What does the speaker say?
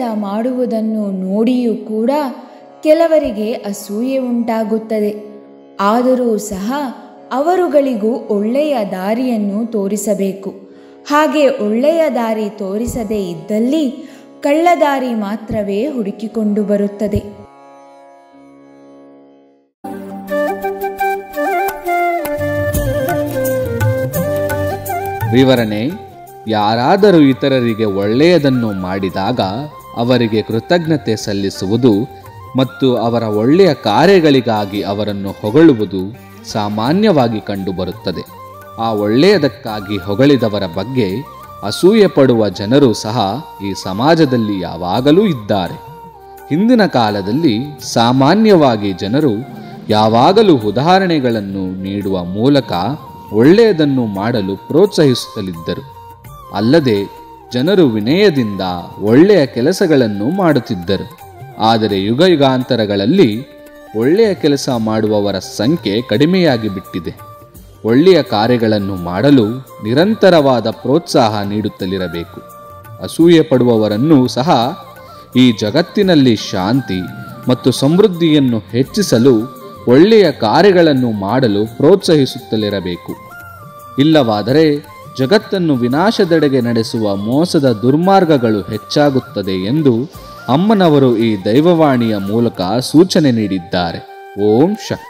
ಮಾಡುವುದನ್ನು ನೋಡಿಯೂ ಕೂಡ ಕೆಲವರಿಗೆ ಅಸೂಯೆ ಉಂಟಾಗುತ್ತದೆ ಆದರೂ ಸಹ ಅವರುಗಳಿಗೂ ಒಳ್ಳೆಯ ದಾರಿಯನ್ನು ತೋರಿಸಬೇಕು ಹಾಗೆ ಒಳ್ಳೆಯ ದಾರಿ ತೋರಿಸದೇ ಇದ್ದಲ್ಲಿ ಕಳ್ಳದಾರಿ ಮಾತ್ರವೇ ಹುಡುಕಿಕೊಂಡು ಬರುತ್ತದೆ ವಿವರಣೆ ಯಾರಾದರೂ ಇತರರಿಗೆ ಒಳ್ಳೆಯದನ್ನು ಮಾಡಿದಾಗ ಅವರಿಗೆ ಕೃತಜ್ಞತೆ ಸಲ್ಲಿಸುವುದು ಮತ್ತು ಅವರ ಒಳ್ಳೆಯ ಕಾರ್ಯಗಳಿಗಾಗಿ ಅವರನ್ನು ಹೊಗಳುವುದು ಸಾಮಾನ್ಯವಾಗಿ ಕಂಡುಬರುತ್ತದೆ ಆ ಒಳ್ಳೆಯದಕ್ಕಾಗಿ ಹೊಗಳಿದವರ ಬಗ್ಗೆ ಅಸೂಯೆ ಪಡುವ ಜನರು ಸಹ ಈ ಸಮಾಜದಲ್ಲಿ ಯಾವಾಗಲೂ ಇದ್ದಾರೆ ಹಿಂದಿನ ಕಾಲದಲ್ಲಿ ಸಾಮಾನ್ಯವಾಗಿ ಜನರು ಯಾವಾಗಲೂ ಉದಾಹರಣೆಗಳನ್ನು ನೀಡುವ ಮೂಲಕ ಒಳ್ಳೆಯದನ್ನು ಮಾಡಲು ಪ್ರೋತ್ಸಾಹಿಸುತ್ತಲಿದ್ದರು ಅಲ್ಲದೆ ಜನರು ವಿನಯದಿಂದ ಒಳ್ಳೆಯ ಕೆಲಸಗಳನ್ನು ಮಾಡುತ್ತಿದ್ದರು ಆದರೆ ಯುಗ ಯುಗಾಂತರಗಳಲ್ಲಿ ಒಳ್ಳೆಯ ಕೆಲಸ ಮಾಡುವವರ ಸಂಖ್ಯೆ ಕಡಿಮೆಯಾಗಿ ಬಿಟ್ಟಿದೆ ಒಳ್ಳೆಯ ಕಾರ್ಯಗಳನ್ನು ಮಾಡಲು ನಿರಂತರವಾದ ಪ್ರೋತ್ಸಾಹ ನೀಡುತ್ತಲಿರಬೇಕು ಅಸೂಯೆ ಪಡುವವರನ್ನೂ ಸಹ ಈ ಜಗತ್ತಿನಲ್ಲಿ ಶಾಂತಿ ಮತ್ತು ಸಮೃದ್ಧಿಯನ್ನು ಹೆಚ್ಚಿಸಲು ಒಳ್ಳೆಯ ಕಾರ್ಯಗಳನ್ನು ಮಾಡಲು ಪ್ರೋತ್ಸಾಹಿಸುತ್ತಲಿರಬೇಕು ಇಲ್ಲವಾದರೆ ಜಗತ್ತನ್ನು ವಿನಾಶದೆಡೆಗೆ ನಡೆಸುವ ಮೋಸದ ದುರ್ಮಾರ್ಗಗಳು ಹೆಚ್ಚಾಗುತ್ತದೆ ಎಂದು ಅಮ್ಮನವರು ಈ ದೈವವಾಣಿಯ ಮೂಲಕ ಸೂಚನೆ ನೀಡಿದ್ದಾರೆ ಓಂ ಶಕ್ತಿ